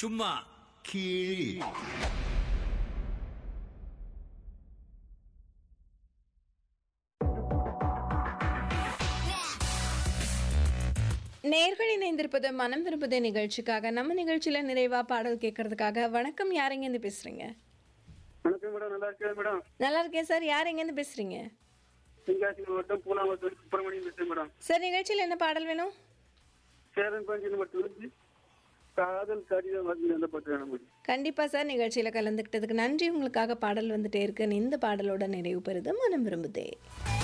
சும்மா கீழ் நேர்கள் இணைந்திருப்பது மனம் விரும்புதே நிகழ்ச்சிக்காக நம்ம நிகழ்ச்சியில நிறைவா பாடல் கேட்கறதுக்காக வணக்கம் யார் எங்கேருந்து பேசுறீங்க வணக்கம் மேடம் நல்லா இருக்கேன் மேடம் நல்லா இருக்கேன் சார் யார் எங்கேருந்து பேசுறீங்க தென்காசி மாவட்டம் பூலாவத்தூர் சுப்பிரமணியம் பேசுறேன் மேடம் சார் நிகழ்ச்சியில் என்ன பாடல் வேணும் சேரன் பஞ்சன் மட்டும் இருந்து காதல் கடிதம் வந்து அந்த பாட்டு வேணும் மேடம் கண்டிப்பா சார் நிகழ்ச்சியில கலந்துக்கிட்டதுக்கு நன்றி உங்களுக்காக பாடல் வந்துட்டே இருக்கு இந்த பாடலோட நிறைவு பெறுது மனம் விரும்புதே